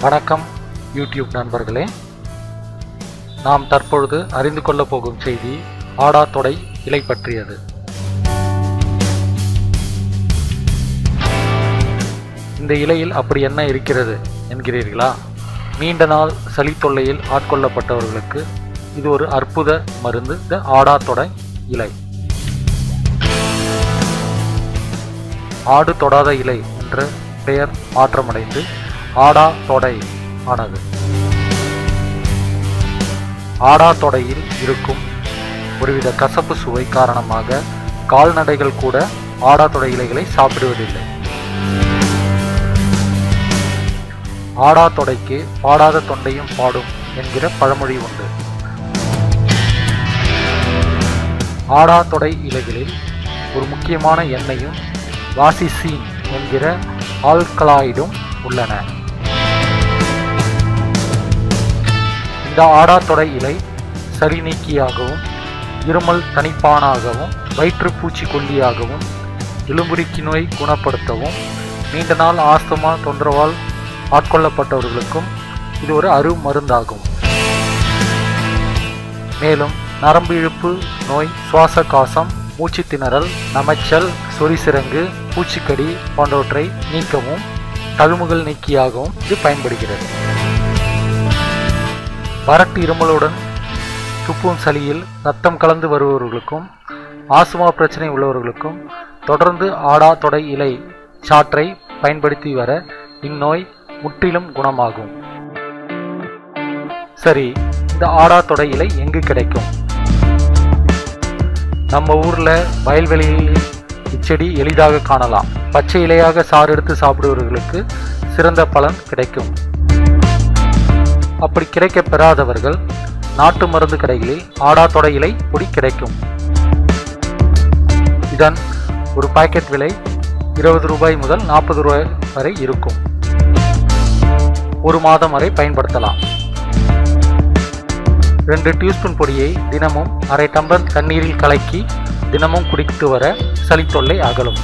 வணக்கம் யூடியூப் நண்பர்களே நாம் தற்பொழுது அறிந்து கொள்ளப் போகும் செய்தி ஆடாத்தொடை இலை பற்றியது இந்த இலையில் அப்படி என்ன இருக்கிறது என்கிறீர்களா நீண்ட நாள் சளி தொல்லையில் ஆட்கொள்ளப்பட்டவர்களுக்கு இது ஒரு அற்புத மருந்து இந்த ஆடாத்தொடை இலை ஆடு தொடாத இலை என்ற பெயர் மாற்றமடைந்து ஆடா தொடை ஆனது ஆடா தொடையில் இருக்கும் ஒருவித கசப்பு சுவை காரணமாக கால்நடைகள் கூட ஆடா தொடை இலைகளை சாப்பிடுவதில்லை ஆடா தொடைக்கு பாடாத தொண்டையும் பாடும் என்கிற பழமொழி உண்டு ஆடா தொடை இலைகளில் ஒரு முக்கியமான எண்ணெயும் வாசிசீன் என்கிற ஆல்கலாய்டும் உள்ளன இந்த ஆடாத்தொடை இலை சரி நீக்கியாகவும் இருமல் தனிப்பானாகவும் வயிற்றுப்பூச்சி கொல்லியாகவும் எலும்புரிக்கி நோய் குணப்படுத்தவும் நீண்ட நாள் ஆஸ்துமா தொந்தரவால் ஆட்கொள்ளப்பட்டவர்களுக்கும் இது ஒரு அரு மருந்தாகும் மேலும் நரம்பு இழுப்பு நோய் சுவாச காசம் மூச்சு திணறல் நமைச்சல் சொரிசிறங்கு பூச்சிக்கடி போன்றவற்றை நீக்கவும் தழும்புகள் நீக்கியாகவும் இது பயன்படுகிறது வறட்டு இருமலுடன் துப்பும் சளியில் ரத்தம் கலந்து வருபவர்களுக்கும் ஆசுமா பிரச்சனை உள்ளவர்களுக்கும் தொடர்ந்து ஆடா தொடை இலை சாற்றை பயன்படுத்தி வர இந்நோய் முற்றிலும் குணமாகும் சரி இந்த ஆடா தொடை இலை எங்கு கிடைக்கும் நம்ம ஊர்ல வயல்வெளியில் இச்செடி எளிதாக காணலாம் பச்சை இலையாக சாறு எடுத்து சாப்பிடுபவர்களுக்கு சிறந்த பலன் கிடைக்கும் அப்படி கிடைக்க பெறாதவர்கள் நாட்டு மருந்து கடைகளில் ஆடாத்தொடை இலை பொடி கிடைக்கும் இதன் ஒரு பாக்கெட் விலை இருபது ரூபாய் முதல் நாற்பது ரூபாய் வரை இருக்கும் ஒரு மாதம் வரை பயன்படுத்தலாம் ரெண்டு டியூஸ்பூன் பொடியை தினமும் அரை டம்ளர் தண்ணீரில் கலக்கி தினமும் குடித்து வர சளித்தொல்லை அகலும்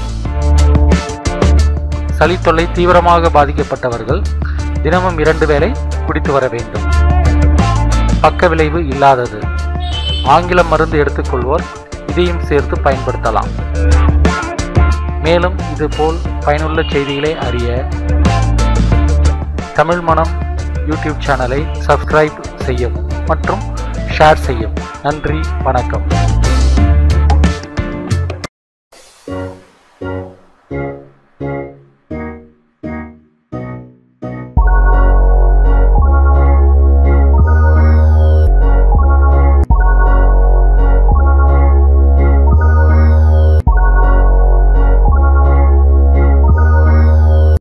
சளித்தொல்லை தீவிரமாக பாதிக்கப்பட்டவர்கள் தினமும் இரண்டு வேளை குடித்து வர வேண்டும் பக்க விளைவு இல்லாதது ஆங்கில மருந்து எடுத்துக்கொள்வோர் இதையும் சேர்த்து பயன்படுத்தலாம் மேலும் இதுபோல் பயனுள்ள செய்திகளை அறிய தமிழ் மனம் யூடியூப் சேனலை சப்ஸ்கிரைப் செய்யவும் மற்றும் ஷேர் செய்யவும் நன்றி வணக்கம்